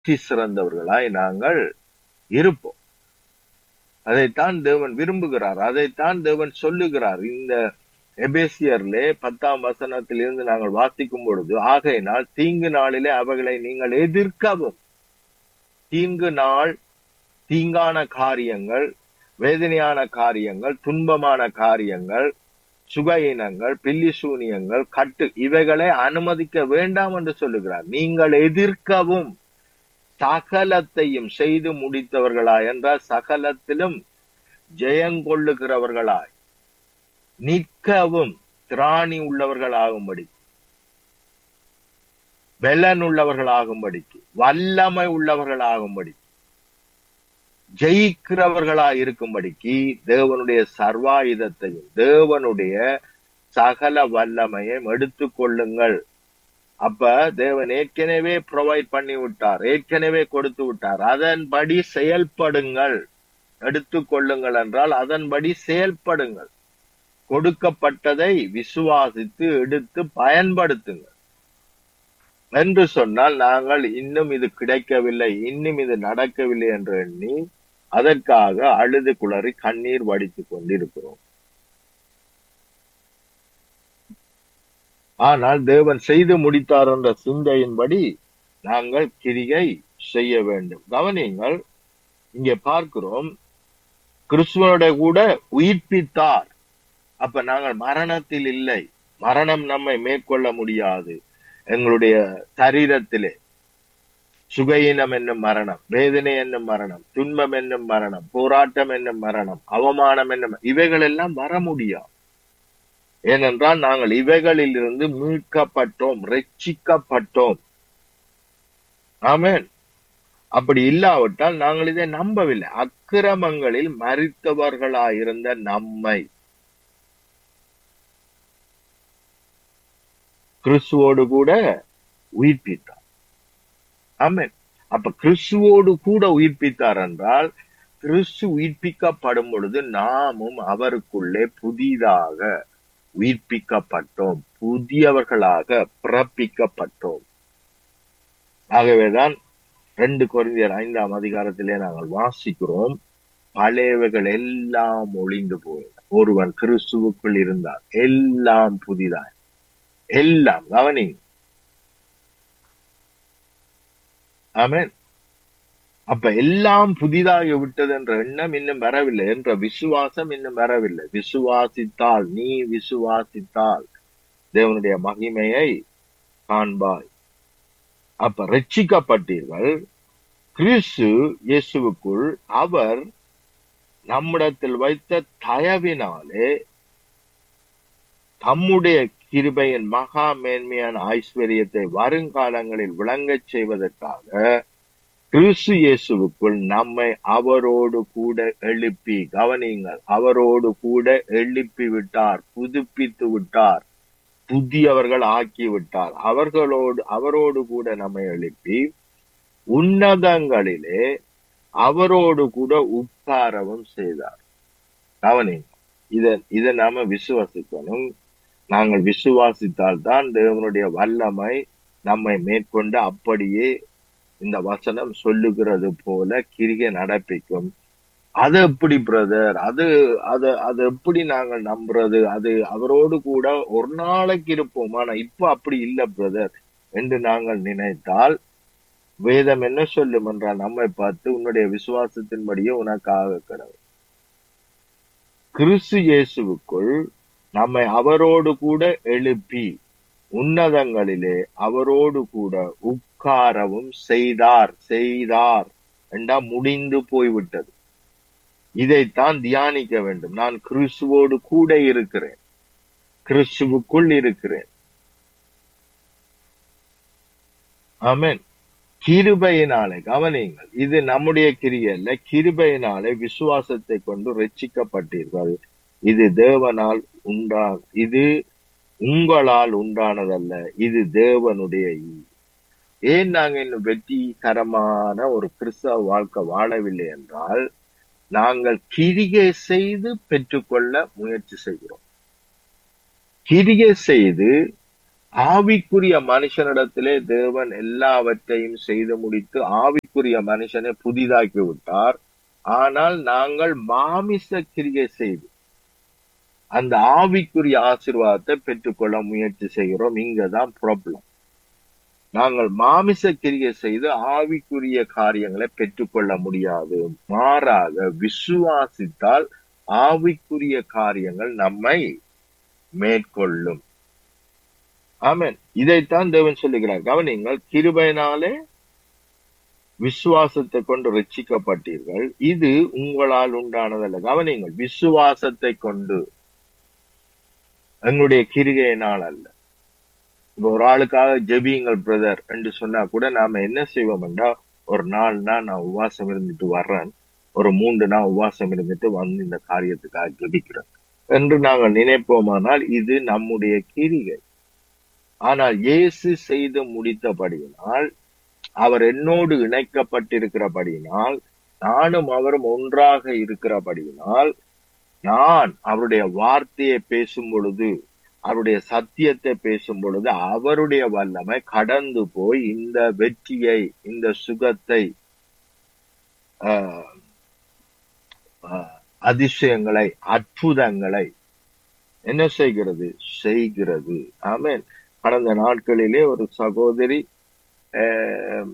புத்தி சிறந்தவர்களாய் நாங்கள் இருப்போம் அதைத்தான் தேவன் விரும்புகிறார் அதைத்தான் தேவன் சொல்லுகிறார் இந்த எபேசியர்லே பத்தாம் வசனத்திலிருந்து நாங்கள் வாசிக்கும் பொழுது ஆகையினால் தீங்கு நாளிலே அவைகளை நீங்கள் எதிர்க்கவும் தீங்கு நாள் தீங்கான காரியங்கள் வேதனையான காரியங்கள் துன்பமான காரியங்கள் சுகையினங்கள் பில்லி சூனியங்கள் கட்டு இவைகளை அனுமதிக்க வேண்டாம் என்று சொல்லுகிறார் நீங்கள் எதிர்க்கவும் சகலத்தையும் செய்து முடித்தவர்களாய் என்றால் சகலத்திலும் ஜெயங்கொள்ளுகிறவர்களாய் நிற்கவும் திராணி உள்ளவர்களாகும்படி பெலன் உள்ளவர்களாகும்படிக்கு வல்லமை உள்ளவர்களாகும்படி ஜெயிக்கிறவர்களாய் இருக்கும்படிக்கு தேவனுடைய சர்வாயுதத்தையும் தேவனுடைய சகல வல்லமையும் எடுத்துக் கொள்ளுங்கள் அப்ப தேவன் ஏற்கனவே ப்ரொவைட் பண்ணி விட்டார் ஏற்கனவே கொடுத்து விட்டார் அதன்படி செயல்படுங்கள் எடுத்துக் கொள்ளுங்கள் என்றால் அதன்படி செயல்படுங்கள் கொடுக்கப்பட்டதை விசுவாசித்து எடுத்து பயன்படுத்துங்கள் என்று சொன்னால் நாங்கள் இன்னும் இது கிடைக்கவில்லை இன்னும் இது நடக்கவில்லை என்று எண்ணி அதற்காக அழுது குளறி கண்ணீர் வடித்துக் கொண்டிருக்கிறோம் ஆனால் தேவன் செய்து முடித்தார் என்ற சிந்தையின்படி நாங்கள் கிரியை செய்ய வேண்டும் கவனிங்கள் இங்கே பார்க்கிறோம் கிறிஸ்துவனுடைய கூட உயிர்ப்பித்தார் அப்ப நாங்கள் மரணத்தில் இல்லை மரணம் நம்மை மேற்கொள்ள முடியாது எங்களுடைய சரீரத்திலே சுகையினம் என்னும் மரணம் வேதனை என்னும் மரணம் துன்பம் என்னும் மரணம் போராட்டம் என்னும் மரணம் அவமானம் என்னும் இவைகள் எல்லாம் வர முடியாது ஏனென்றால் நாங்கள் இவைகளில் இருந்து மீட்கப்பட்டோம் ரட்சிக்கப்பட்டோம் ஆமென் அப்படி இல்லாவிட்டால் நாங்கள் இதை நம்பவில்லை அக்கிரமங்களில் மறித்தவர்களாயிருந்த நம்மை கிறிஸ்துவோடு கூட உயிர்ப்பித்தார் ஆமென் அப்ப கிறிஸ்துவோடு கூட உயிர்ப்பித்தார் என்றால் கிறிஸ்து உயிர்ப்பிக்கப்படும் பொழுது நாமும் அவருக்குள்ளே புதிதாக உயிர்ப்பிக்கப்பட்டோம் புதியவர்களாக பிறப்பிக்கப்பட்டோம் ஆகவேதான் ரெண்டு கொரிந்தியர் ஐந்தாம் அதிகாரத்திலே நாங்கள் வாசிக்கிறோம் பழையவைகள் எல்லாம் ஒளிந்து போயின ஒருவன் கிறிஸ்துவுக்குள் இருந்தால் எல்லாம் புதிதாய் எல்லாம் கவனி ஆமென் அப்ப எல்லாம் புதிதாகி விட்டது என்ற எண்ணம் இன்னும் வரவில்லை என்ற விசுவாசம் இன்னும் வரவில்லை விசுவாசித்தால் நீ விசுவாசித்தால் தேவனுடைய மகிமையை காண்பாய் அப்ப ரட்சிக்கப்பட்டீர்கள் கிறிஸ்து இயேசுவுக்குள் அவர் நம்மிடத்தில் வைத்த தயவினாலே தம்முடைய கிருபையின் மகா மேன்மையான ஐஸ்வர்யத்தை வருங்காலங்களில் விளங்கச் செய்வதற்காக கிறிஸ்து இயேசுவுக்குள் நம்மை அவரோடு கூட எழுப்பி கவனியுங்கள் அவரோடு கூட எழுப்பி விட்டார் புதுப்பித்து விட்டார் புதியவர்கள் ஆக்கி விட்டார் அவர்களோடு அவரோடு கூட நம்மை எழுப்பி உன்னதங்களிலே அவரோடு கூட உட்காரவும் செய்தார் கவனிங்க இத இதை நாம விசுவாசிக்கணும் நாங்கள் விசுவாசித்தால் தான் தேவனுடைய வல்லமை நம்மை மேற்கொண்டு அப்படியே இந்த வசனம் சொல்லுகிறது போல கிரிகை நடப்பிக்கும் அது எப்படி பிரதர் அது அது அது எப்படி நாங்கள் நம்புறது அது அவரோடு கூட ஒரு நாளைக்கு இருப்போம் ஆனா இப்ப அப்படி இல்ல பிரதர் என்று நாங்கள் நினைத்தால் வேதம் என்ன சொல்லும் என்றால் நம்மை பார்த்து உன்னுடைய விசுவாசத்தின்படியே உனக்காக கடவுள் கிறிஸ்து இயேசுவுக்குள் நம்மை அவரோடு கூட எழுப்பி உன்னதங்களிலே அவரோடு கூட உட்காரவும் செய்தார் செய்தார் என்றா முடிந்து போய்விட்டது இதைத்தான் தியானிக்க வேண்டும் நான் கிறிஸ்துவோடு கூட இருக்கிறேன் கிறிஸ்துவுக்குள் இருக்கிறேன் ஆமென் கிருபையினாலே கவனியுங்கள் இது நம்முடைய கிரியை அல்ல கிருபையினாலே விசுவாசத்தை கொண்டு ரட்சிக்கப்பட்டீர்கள் இது தேவனால் உண்டா இது உங்களால் உண்டானதல்ல இது தேவனுடைய ஈவு. ஏன் நாங்க இன்னும் வெற்றிகரமான ஒரு கிறிஸ்தவ வாழ்க்கை வாழவில்லை என்றால் நாங்கள் கிரிகை செய்து பெற்றுக்கொள்ள முயற்சி செய்கிறோம் கிரிகை செய்து ஆவிக்குரிய மனுஷனிடத்திலே தேவன் எல்லாவற்றையும் செய்து முடித்து ஆவிக்குரிய மனுஷனை புதிதாக்கி விட்டார் ஆனால் நாங்கள் மாமிச கிரியை செய்து அந்த ஆவிக்குரிய ஆசீர்வாதத்தை பெற்றுக்கொள்ள முயற்சி செய்கிறோம் இங்கதான் ப்ராப்ளம் நாங்கள் மாமிச கிரியை செய்து ஆவிக்குரிய காரியங்களை பெற்றுக்கொள்ள முடியாது மாறாக விசுவாசித்தால் ஆவிக்குரிய காரியங்கள் நம்மை மேற்கொள்ளும் ஆமென் இதைத்தான் தேவன் சொல்லுகிறார் கவனிங்கள் கிருபையினாலே விசுவாசத்தை கொண்டு ரட்சிக்கப்பட்டீர்கள் இது உங்களால் உண்டானதல்ல கவனிங்கள் விசுவாசத்தை கொண்டு எங்களுடைய கிரிகையினால் அல்ல இப்ப ஒரு ஆளுக்காக ஜெபியுங்கள் பிரதர் என்று சொன்னா கூட நாம என்ன செய்வோம்டா ஒரு நாள்னா நான் உபவாசம் இருந்துட்டு வர்றேன் ஒரு மூன்று நாள் உபவாசம் இருந்துட்டு வந்து இந்த காரியத்துக்காக ஜெபிக்கிறேன் என்று நாங்கள் நினைப்போமானால் இது நம்முடைய கிரிகை ஆனால் இயேசு செய்து முடித்தபடியினால் அவர் என்னோடு இணைக்கப்பட்டிருக்கிறபடியினால் நானும் அவரும் ஒன்றாக இருக்கிறபடியினால் நான் அவருடைய வார்த்தையை பேசும் பொழுது அவருடைய சத்தியத்தை பேசும் பொழுது அவருடைய வல்லமை கடந்து போய் இந்த வெற்றியை இந்த சுகத்தை ஆஹ், ஆஹ், அதிசயங்களை அற்புதங்களை என்ன செய்கிறது செய்கிறது ஆமென் கடந்த நாட்களிலே ஒரு சகோதரி ஆஹ்,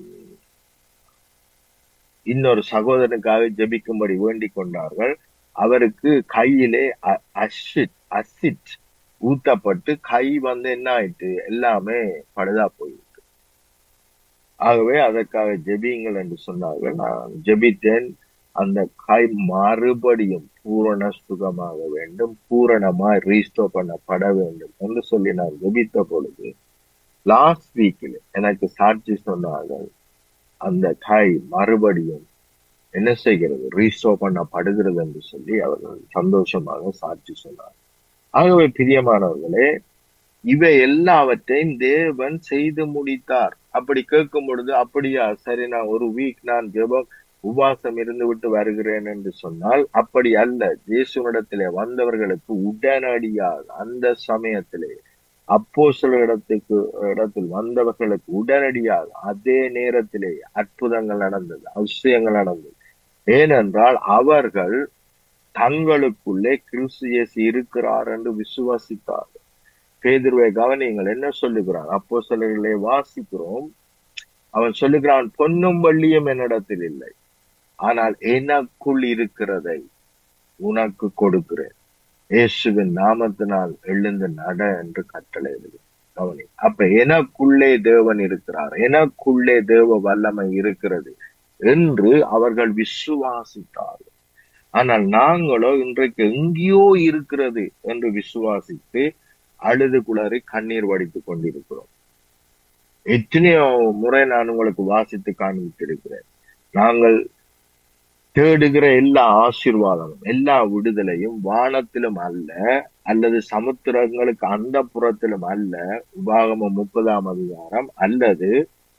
இன்னொரு சகோதரனுக்காக ஜெபிக்கும்படி வேண்டிக் கொண்டார்கள் அவருக்கு கையிலே அ- அசிட் அசிட் ஊத்தப்பட்டு கை வந்து என்ன ஆயிட்டு எல்லாமே பழுதா போயிட்டு ஆகவே அதற்காக ஜெபியுங்கள் என்று சொன்னார்கள் நான் ஜெபித்தேன் அந்த கை மறுபடியும் பூரண சுகமாக வேண்டும் பூரணமாய் ரீஸ்டோர் பண்ணப்பட வேண்டும் என்று சொல்லி நான் ஜெபித்த பொழுது லாஸ்ட் வீக்கில் எனக்கு சாட்சி சொன்னார்கள் அந்த கை மறுபடியும் என்ன செய்கிறது ரீஸ்டோர் பண்ணப்படுகிறது என்று சொல்லி அவர்கள் சந்தோஷமாக சாட்சி சொன்னார் ஆகவே பிரியமானவர்களே இவை எல்லாவற்றையும் தேவன் செய்து முடித்தார் அப்படி கேட்கும் பொழுது அப்படியா சரி நான் ஒரு வீக் நான் ஜெபம் உபவாசம் இருந்து விட்டு வருகிறேன் என்று சொன்னால் அப்படி அல்ல இயேசுவிடத்திலே வந்தவர்களுக்கு உடனடியாக அந்த சமயத்திலே அப்போ சில இடத்துக்கு இடத்தில் வந்தவர்களுக்கு உடனடியாக அதே நேரத்திலே அற்புதங்கள் நடந்தது அதிசயங்கள் நடந்தது ஏனென்றால் அவர்கள் தங்களுக்குள்ளே கிறிஸ்து இயேசு இருக்கிறார் என்று விசுவாசித்தார் பேதுருவை கவனியுங்கள் என்ன சொல்லுகிறான் அப்போ சிலர்களை வாசிக்கிறோம் அவன் சொல்லுகிறான் பொன்னும் வள்ளியும் என்னிடத்தில் இல்லை ஆனால் எனக்குள் இருக்கிறதை உனக்கு கொடுக்கிறேன் இயேசுவின் நாமத்தினால் எழுந்து நட என்று கட்டளை கவனி அப்ப எனக்குள்ளே தேவன் இருக்கிறார் எனக்குள்ளே தேவ வல்லமை இருக்கிறது என்று அவர்கள் விசுவாசித்தார்கள் ஆனால் நாங்களோ இன்றைக்கு எங்கேயோ இருக்கிறது என்று விசுவாசித்து அழுது குளறி கண்ணீர் வடித்துக் கொண்டிருக்கிறோம் எத்தனையோ முறை நான் உங்களுக்கு வாசித்து காண்பித்திருக்கிறேன் நாங்கள் தேடுகிற எல்லா ஆசீர்வாதமும் எல்லா விடுதலையும் வானத்திலும் அல்ல அல்லது சமுத்திரங்களுக்கு அந்த புறத்திலும் அல்ல உபாகமம் முப்பதாம் அதிகாரம் அல்லது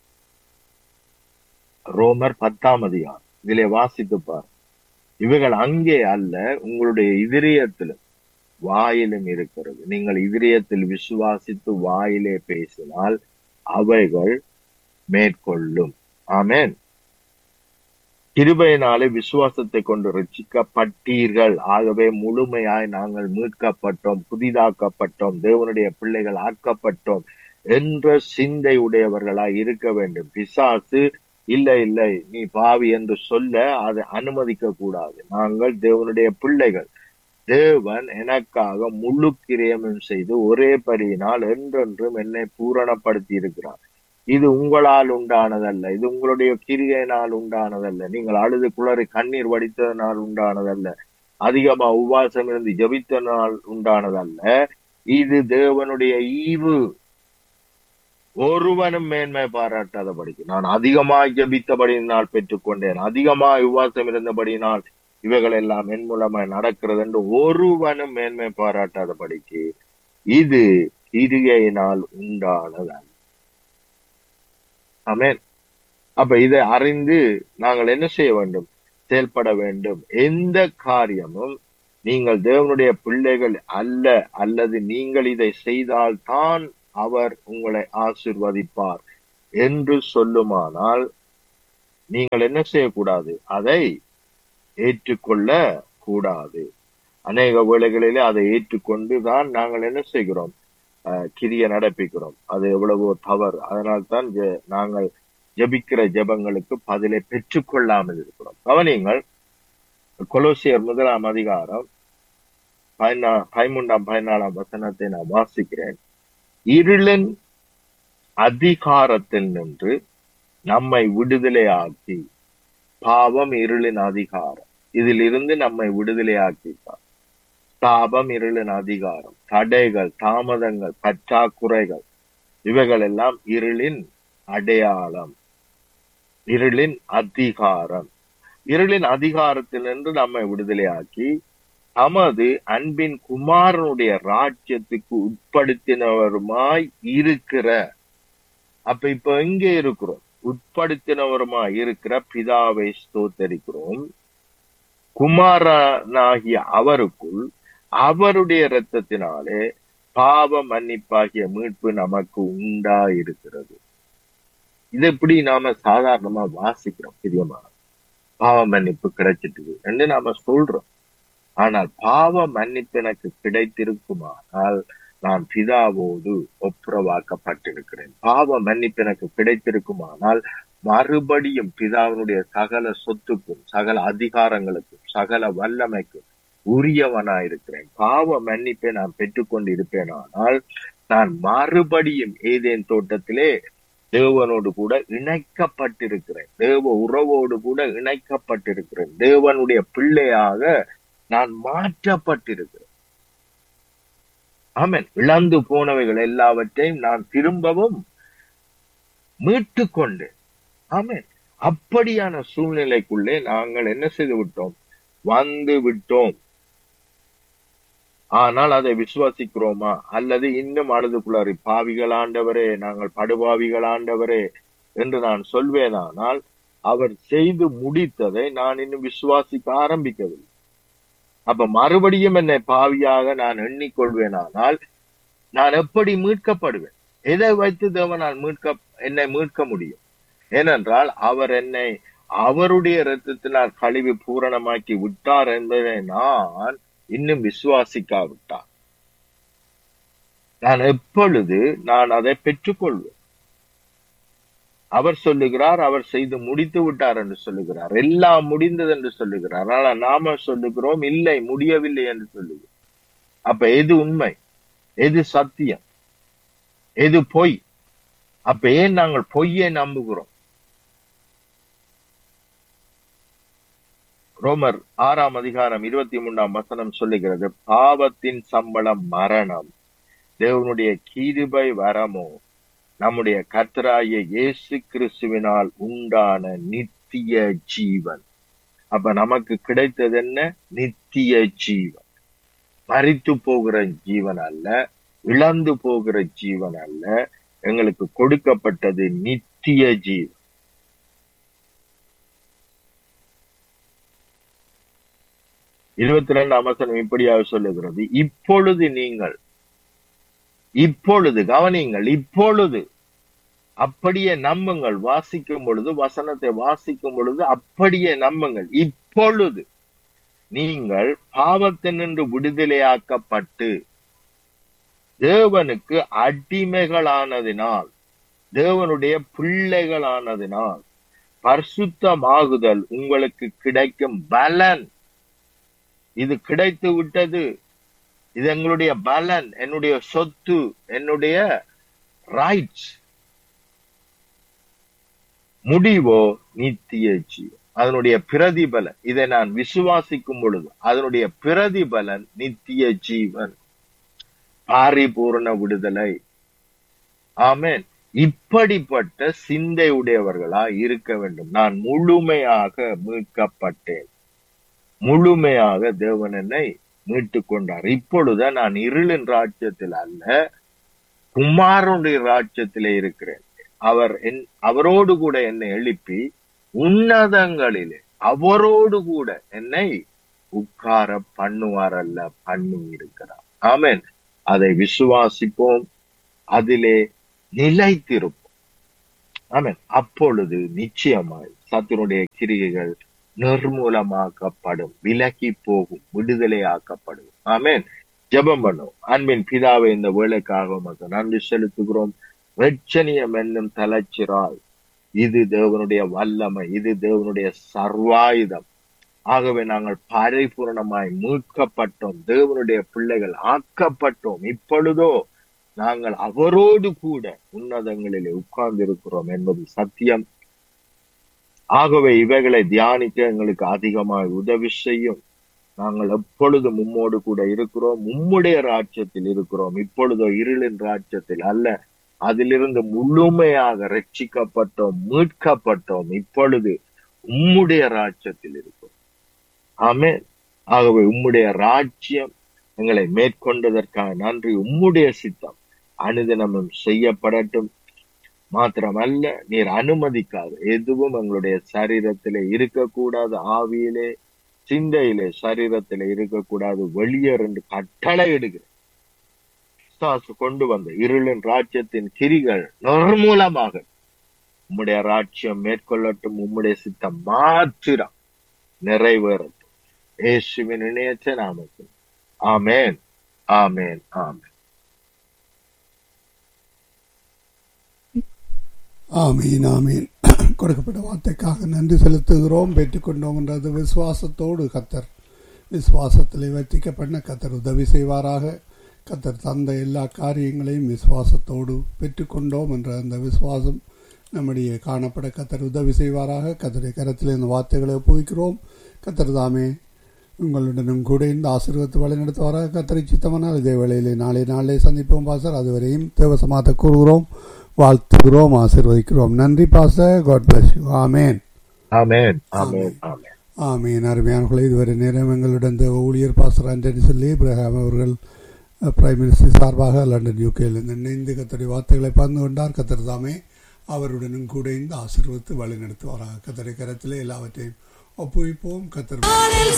ரோமர் பத்தாம் அதிகாரம் இதிலே வாசித்து பார் இவைகள் அங்கே அல்ல உங்களுடைய இதரியத்திலும் வாயிலும் இருக்கிறது நீங்கள் இதரியத்தில் விசுவாசித்து வாயிலே பேசினால் அவைகள் மேற்கொள்ளும் ஆமென் கிருபையினாலே விசுவாசத்தை கொண்டு ரட்சிக்கப்பட்டீர்கள் ஆகவே முழுமையாய் நாங்கள் மீட்கப்பட்டோம் புதிதாக்கப்பட்டோம் தேவனுடைய பிள்ளைகள் ஆக்கப்பட்டோம் என்ற சிந்தை உடையவர்களாய் இருக்க வேண்டும் பிசாசு இல்லை இல்லை நீ பாவி என்று சொல்ல அதை அனுமதிக்க கூடாது நாங்கள் தேவனுடைய பிள்ளைகள் தேவன் எனக்காக முழு கிரியமும் செய்து ஒரே பரியினால் என்றென்றும் என்னை பூரணப்படுத்தி இருக்கிறார் இது உங்களால் உண்டானதல்ல இது உங்களுடைய கிரிகையினால் உண்டானதல்ல நீங்கள் அழுது குளறி கண்ணீர் வடித்ததனால் உண்டானதல்ல அதிகமா உபவாசம் இருந்து ஜபித்தனால் உண்டானதல்ல இது தேவனுடைய ஈவு ஒருவனும் மேன்மை பாராட்டாதபடிக்கு நான் அதிகமாய் ஜபித்தபடியினால் பெற்றுக்கொண்டேன் அதிகமாய் உபவாசம் இருந்தபடியினால் இவைகள் எல்லாம் என் மூலமாய் நடக்கிறது என்று ஒருவனும் மேன்மை பாராட்டாதபடிக்கு இது கிரிகையினால் உண்டானதல்ல ஆமென் அப்ப இதை அறிந்து நாங்கள் என்ன செய்ய வேண்டும் செயல்பட வேண்டும் எந்த காரியமும் நீங்கள் தேவனுடைய பிள்ளைகள் அல்ல அல்லது நீங்கள் இதை செய்தால் தான் அவர் உங்களை ஆசிர்வதிப்பார் என்று சொல்லுமானால் நீங்கள் என்ன செய்யக்கூடாது அதை ஏற்றுக்கொள்ள கூடாது அநேக வேளைகளிலே அதை ஏற்றுக்கொண்டு தான் நாங்கள் என்ன செய்கிறோம் அஹ், கிரிய நடப்பிக்கிறோம் அது எவ்வளவோ தவறு அதனால்தான் ஜெ- நாங்கள் ஜெபிக்கிற ஜெபங்களுக்கு பதிலை பெற்றுக்கொள்ளாமல் இருக்கிறோம் கவனியங்கள் கொலோசியர் முதலாம் அதிகாரம் பதினா பதிமூன்றாம் பதினாலாம் வசனத்தை நான் வாசிக்கிறேன் இருளின் அதிகாரத்தில் நின்று நம்மை விடுதலையாக்கி பாவம் இருளின் அதிகாரம் இதிலிருந்து நம்மை விடுதலையாக்கிட்டார் தாபம் இருளின் அதிகாரம் தடைகள் தாமதங்கள் பற்றாக்குறைகள் இவைகள் எல்லாம் இருளின் அடையாளம் இருளின் அதிகாரம் இருளின் அதிகாரத்திலிருந்து நம்மை விடுதலையாக்கி தமது அன்பின் குமாரனுடைய ராஜ்யத்துக்கு உட்படுத்தினவருமாய் இருக்கிற அப்ப இப்ப எங்கே இருக்கிறோம் உட்படுத்தினவருமாய் இருக்கிற பிதாவை ஸ்தோத்தரிக்கிறோம் குமாரனாகிய அவருக்குள் அவருடைய இரத்தத்தினாலே பாவ மன்னிப்பாகிய மீட்பு நமக்கு உண்டா இருக்கிறது இது எப்படி நாம சாதாரணமா வாசிக்கிறோம் பிரியமா பாவ மன்னிப்பு கிடைச்சிட்டு என்று நாம சொல்றோம் ஆனால் பாவ மன்னிப்பு எனக்கு கிடைத்திருக்குமானால் நான் பிதாவோடு ஒப்புரவாக்கப்பட்டிருக்கிறேன் பாவ மன்னிப்பு எனக்கு கிடைத்திருக்குமானால் மறுபடியும் பிதாவினுடைய சகல சொத்துக்கும் சகல அதிகாரங்களுக்கும் சகல வல்லமைக்கும் உரியவனாயிருக்கிறேன் பாவ மன்னிப்பை நான் பெற்றுக்கொண்டு இருப்பேனானால் நான் மறுபடியும் ஏதேன் தோட்டத்திலே தேவனோடு கூட இணைக்கப்பட்டிருக்கிறேன் தேவ உறவோடு கூட இணைக்கப்பட்டிருக்கிறேன் தேவனுடைய பிள்ளையாக நான் மாற்றப்பட்டிருக்கிறேன் ஆமென் இழந்து போனவைகள் எல்லாவற்றையும் நான் திரும்பவும் மீட்டு கொண்டு ஆமென் அப்படியான சூழ்நிலைக்குள்ளே நாங்கள் என்ன செய்து விட்டோம் வந்து விட்டோம் ஆனால் அதை விசுவாசிக்கிறோமா அல்லது இன்னும் அழுதுக்குள்ளாரி பாவிகள் ஆண்டவரே நாங்கள் படுபாவிகள் ஆண்டவரே என்று நான் சொல்வேனானால் அவர் செய்து முடித்ததை நான் இன்னும் விசுவாசிக்க ஆரம்பிக்கவில்லை அப்ப மறுபடியும் என்னை பாவியாக நான் எண்ணிக்கொள்வேனானால் நான் எப்படி மீட்கப்படுவேன் எதை வைத்து தேவனால் மீட்க என்னை மீட்க முடியும் ஏனென்றால் அவர் என்னை அவருடைய இரத்தத்தினால் கழுவி பூரணமாக்கி விட்டார் என்பதை நான் இன்னும் விசுவாசிக்காவிட்டார் நான் எப்பொழுது நான் அதை பெற்றுக்கொள்வேன் அவர் சொல்லுகிறார் அவர் செய்து முடித்து விட்டார் என்று சொல்லுகிறார் எல்லாம் முடிந்தது என்று சொல்லுகிறார் ஆனால் நாம சொல்லுகிறோம் இல்லை முடியவில்லை என்று சொல்லுகிறோம் அப்ப எது உண்மை எது சத்தியம் எது பொய் அப்ப ஏன் நாங்கள் பொய்யை நம்புகிறோம் ரோமர் ஆறாம் அதிகாரம் இருபத்தி மூன்றாம் வசனம் சொல்லுகிறது பாவத்தின் சம்பளம் மரணம் தேவனுடைய கீதுபை வரமோ நம்முடைய கர்த்தராகிய இயேசு கிறிஸ்துவினால் உண்டான நித்திய ஜீவன் அப்ப நமக்கு கிடைத்தது என்ன நித்திய ஜீவன் மறித்து போகிற ஜீவன் அல்ல இழந்து போகிற ஜீவன் அல்ல எங்களுக்கு கொடுக்கப்பட்டது நித்திய ஜீவன் இருபத்தி ரெண்டாம் வசனம் இப்படியாக சொல்லுகிறது இப்பொழுது நீங்கள் இப்பொழுது கவனியுங்கள் இப்பொழுது அப்படியே நம்புங்கள் வாசிக்கும் பொழுது வசனத்தை வாசிக்கும் பொழுது அப்படியே நம்புங்கள் இப்பொழுது நீங்கள் பாவத்தினின்று விடுதலையாக்கப்பட்டு தேவனுக்கு அடிமைகளானதினால் தேவனுடைய பிள்ளைகளானதினால் பரிசுத்தமாகுதல் உங்களுக்கு கிடைக்கும் பலன் இது கிடைத்து விட்டது இது எங்களுடைய பலன் என்னுடைய சொத்து என்னுடைய ரைட்ஸ் முடிவோ நித்திய ஜீவன் அதனுடைய பிரதிபலன் இதை நான் விசுவாசிக்கும் பொழுது அதனுடைய பிரதிபலன் நித்திய ஜீவன் பாரிபூர்ண விடுதலை ஆமென் இப்படிப்பட்ட சிந்தை உடையவர்களா இருக்க வேண்டும் நான் முழுமையாக மீட்கப்பட்டேன் முழுமையாக தேவன் என்னை மீட்டு கொண்டார் இப்பொழுது நான் இருளின் ராஜ்யத்தில் அல்ல குமாரனுடைய ராஜ்யத்திலே இருக்கிறேன் அவர் என் அவரோடு கூட என்னை எழுப்பி உன்னதங்களிலே அவரோடு கூட என்னை உட்கார பண்ணுவார் அல்ல பண்ணி இருக்கிறார் ஆமென் அதை விசுவாசிப்போம் அதிலே நிலைத்திருப்போம் ஆமென் அப்பொழுது நிச்சயமாய் சத்துருடைய கிரிகைகள் நிர்மூலமாக்கப்படும் விலகி போகும் விடுதலையாக்கப்படும் ஆமென் ஜெபம் பண்ணும் அன்பின் பிதாவை இந்த வேலைக்காக உமக்கு நன்றி செலுத்துகிறோம் வெட்சணியம் என்னும் தலைச்சிறாய் இது தேவனுடைய வல்லமை இது தேவனுடைய சர்வாயுதம் ஆகவே நாங்கள் பரிபூரணமாய் மீட்கப்பட்டோம் தேவனுடைய பிள்ளைகள் ஆக்கப்பட்டோம் இப்பொழுதோ நாங்கள் அவரோடு கூட உன்னதங்களிலே உட்கார்ந்து இருக்கிறோம் என்பது சத்தியம் ஆகவே இவைகளை தியானிக்க எங்களுக்கு அதிகமாக உதவி செய்யும் நாங்கள் எப்பொழுதும் உம்மோடு கூட இருக்கிறோம் உம்முடைய ராஜ்யத்தில் இருக்கிறோம் இப்பொழுதோ இருளின் ராஜ்யத்தில் அல்ல அதிலிருந்து முழுமையாக ரட்சிக்கப்பட்டோம் மீட்கப்பட்டோம் இப்பொழுது உம்முடைய ராஜ்யத்தில் இருக்கிறோம் ஆமென் ஆகவே உம்முடைய ராஜ்யம் எங்களை மேற்கொண்டதற்காக நன்றி உம்முடைய சித்தம் அனுதினமும் செய்யப்படட்டும் மாத்திரமல்ல நீர் அனுமதிக்காது எதுவும் எங்களுடைய சரீரத்திலே இருக்கக்கூடாது ஆவியிலே சிந்தையிலே சரீரத்திலே இருக்கக்கூடாது வெளியேறு என்று கட்டளை இடுகிறேன் பிசாசு கொண்டு வந்த இருளின் ராஜ்யத்தின் கிரிகள் நிர்மூலமாக உம்முடைய ராஜ்யம் மேற்கொள்ளட்டும் உம்முடைய சித்தம் மாத்திரம் நிறைவேறட்டும் இயேசுவின் இணையற்ற நாமத்தில் ஆமென் ஆமென் ஆமென் ஆமீன் ஆமீன் கொடுக்கப்பட்ட வார்த்தைக்காக நன்றி செலுத்துகிறோம் பெற்றுக்கொண்டோம் என்றது விசுவாசத்தோடு கத்தர் விசுவாசத்தில் வச்சிக்கப்பட்ட கத்தர் உதவி செய்வாராக கத்தர் தந்த எல்லா காரியங்களையும் விசுவாசத்தோடு பெற்றுக்கொண்டோம் என்ற அந்த விசுவாசம் நம்முடைய காணப்பட கத்தர் உதவி செய்வாராக கத்தருடைய கரத்தில் இந்த வார்த்தைகளை ஒப்புவிக்கிறோம் கத்தர் தாமே உங்களுடனும் கூட இந்த ஆசீர்வத்தை வழிநடத்துவாராக கத்தரை சித்தமானால் இதே வேளையிலே நாளை நாளை சந்திப்போம் பாசர் அதுவரையும் தேவசமாத்த கூறுகிறோம் வாழ்த்துகிறோம் ஆசீர்வதிக்கிறோம் நன்றி பாச காட் பிளஸ் யூ ஆமேன் ஆமென் ஆமென் ஆமென் ஆமீன் அருமையானவர்களை இதுவரை நேரம் எங்களுடன் தேவ ஊழியர் பாஸ்டர் ஆண்டனி சொல்லி இப்ரஹாம் அவர்கள் அஹ், பிரைம் மினிஸ்டர் சார்பாக லண்டன் யூகேயிலிருந்து இணைந்து கத்தருடைய வார்த்தைகளை பகிர்ந்து கொண்டார் கத்தர் தாமே அவருடனும் கூட இந்த ஆசீர்வத்து வழி நடத்துவாராக கத்தரை கரத்திலே எல்லாவற்றையும் ஒப்புவிப்போம் கத்தர் நாளில்